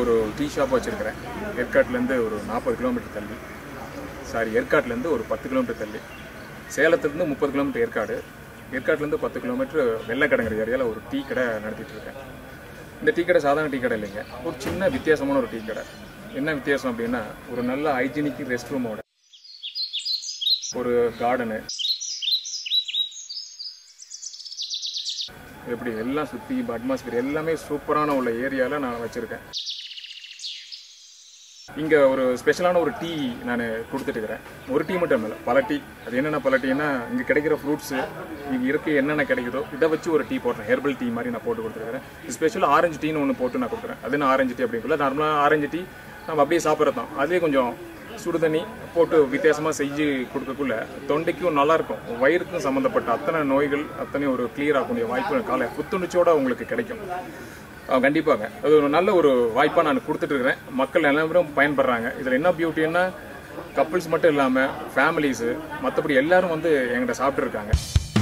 ஒரு tea shop வச்சுருக்கிறேன் ஏற்காட்டிலேருந்து ஒரு நாற்பது கிலோமீட்டர் தள்ளி சாரி ஏற்காட்டிலேருந்து ஒரு பத்து கிலோமீட்டர் தள்ளி சேலத்துலேருந்து முப்பது கிலோமீட்டர் ஏற்காடு ஏற்காட்டிலேருந்து பத்து கிலோமீட்டர் வெள்ளைக்கடங்கிற ஏரியாவில் ஒரு டீ கடை நடத்திட்டு இருக்கேன் இந்த டீ கடை சாதாரண டீ கடை இல்லைங்க ஒரு சின்ன வித்தியாசமான ஒரு டீ கடை என்ன வித்தியாசம் அப்படின்னா ஒரு நல்ல ஹைஜீனிக் ரெஸ்ட் ரூமோட ஒரு கார்டனு எப்படி எல்லாம் சுற்றி அட்மாஸ்பியர் எல்லாமே சூப்பரான உள்ள ஏரியாவில் நான் வச்சுருக்கேன் இங்கே ஒரு ஸ்பெஷலான ஒரு டீ நான் கொடுத்துட்டு இருக்கிறேன் ஒரு டீ மட்டும் இல்லை பல டீ அது என்னென்ன பல டீனா இங்கே கிடைக்கிற ஃப்ரூட்ஸு இங்கே இருக்க என்னென்ன கிடைக்குதோ இதை வச்சு ஒரு டீ போடுறேன் ஹெர்பல் டீ மாதிரி நான் போட்டு கொடுத்துருக்கிறேன் ஸ்பெஷலாக ஆரஞ்சு டீன்னு ஒன்று போட்டு நான் கொடுக்குறேன் அது என்ன ஆரஞ்சு டீ அப்படிங்குள்ள நார்மலாக ஆரஞ்சு டீ நம்ம அப்படியே சாப்பிட்றது தான் அதே கொஞ்சம் சுடு தண்ணி போட்டு வித்தியாசமாக செஞ்சு கொடுக்கக்குள்ள தொண்டைக்கும் நல்லா இருக்கும் வயிறுக்கும் சம்மந்தப்பட்ட அத்தனை நோய்கள் அத்தனை ஒரு கிளியர் ஆகக்கூடிய வாய்ப்பு காலை புத்துணர்ச்சியோட உங்களுக்கு கிடைக்கும் அஹ் கண்டிப்பாங்க அது ஒரு நல்ல ஒரு வாய்ப்பாக நான் கொடுத்துட்டு இருக்கிறேன் மக்கள் எல்லாரும் பயன்படுறாங்க இதில் என்ன பியூட்டின்னா கப்புள்ஸ் மட்டும் இல்லாமல் ஃபேமிலிஸு மற்றபடி எல்லாரும் வந்து என்கிட்ட சாப்பிட்ருக்காங்க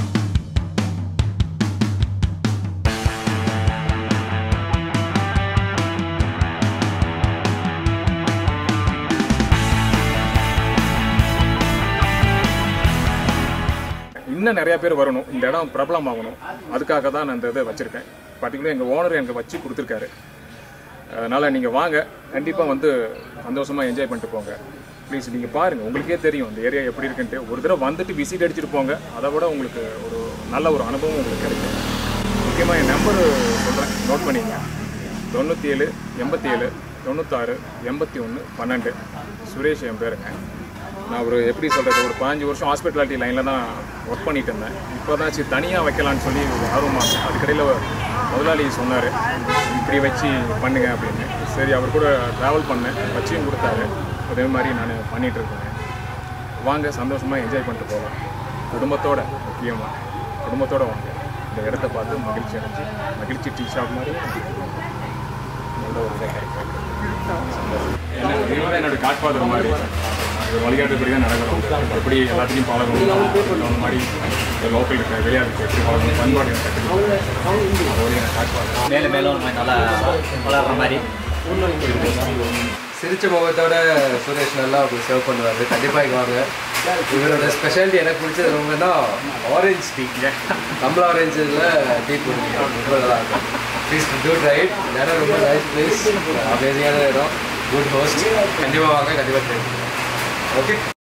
இன்னும் நிறைய பேர் வரணும் இந்த இடம் பிரபலம் ஆகணும் அதுக்காக தான் நான் இந்த இதை வச்சுருக்கேன் பர்டிகுலர் எங்கள் ஓனர் எனக்கு வச்சு கொடுத்துருக்காரு அதனால் நீங்கள் வாங்க கண்டிப்பாக வந்து சந்தோஷமாக என்ஜாய் பண்ணிட்டு போங்க ப்ளீஸ் நீங்கள் பாருங்கள் உங்களுக்கே தெரியும் இந்த ஏரியா எப்படி இருக்குன்ட்டு ஒரு தடவை வந்துட்டு விசிட் அடிச்சுட்டு போங்க அதை விட உங்களுக்கு ஒரு நல்ல ஒரு அனுபவம் உங்களுக்கு கிடைக்கும் முக்கியமாக என் நம்பர் சொல்கிறேன் நோட் பண்ணிங்க தொண்ணூற்றி ஏழு எண்பத்தி ஏழு தொண்ணூத்தாறு எண்பத்தி ஒன்று பன்னெண்டு சுரேஷ் என் பேருங்க நான் ஒரு எப்படி சொல்கிறது ஒரு பாஞ்சு வருஷம் ஹாஸ்பிட்டாலிட்டி லைனில் தான் ஒர்க் பண்ணிட்டு இருந்தேன் இப்போ தான் சரி தனியாக வைக்கலான்னு சொல்லி ஒரு ஆர்வமாக இருந்தேன் அதுக்கடையில் முதலாளி சொன்னார் இப்படி வச்சு பண்ணுங்க அப்படின்னு சரி அவர் கூட ட்ராவல் பண்ணேன் வச்சியும் கொடுத்தாரு அதே மாதிரி நான் பண்ணிகிட்டு இருக்கேன் வாங்க சந்தோஷமாக என்ஜாய் பண்ணிட்டு போகலாம் குடும்பத்தோட முக்கியமாக குடும்பத்தோட வாங்க இந்த இடத்த பார்த்து மகிழ்ச்சி அடைஞ்சு மகிழ்ச்சி டீ ஷாப் மாதிரி நல்ல ஒரு இதாக கிடைக்கும் என்ன இதுவே என்னோட காட்பாதர் மாதிரி அது வழிகாட்டுப்படி தான் நடக்கணும் எப்படி எல்லாத்தையும் பழகணும் அந்த மாதிரி லோக்கல் இருக்க விளையாட்டு எப்படி பழகணும் பண்பாடு எனக்கு கற்றுக்கணும் அதோட எனக்கு காட்பாதர் மேலும் மேலும் நம்ம நல்லா வளர்ற மாதிரி சிரிச்ச முகத்தோட சுரேஷ் நல்லா உங்களுக்கு சர்வ் பண்ணுவார் கண்டிப்பாக இங்கே வாங்க இவரோட ஸ்பெஷாலிட்டி எனக்கு பிடிச்சது ரொம்பனா ஆரஞ்சு டீ கமலா ஆரஞ்சில் டீ குடிங்க ரொம்ப நல்லா இருக்கும் ப்ளீஸ் டூ ரைட் இடம் ரொம்ப நைஸ் பிளேஸ் அமேசிங்கான இடம் குட் ஹோஸ்ட் கண்டிப்பாக வாங்க கண்டிப்பாக ட்ரை ஓகே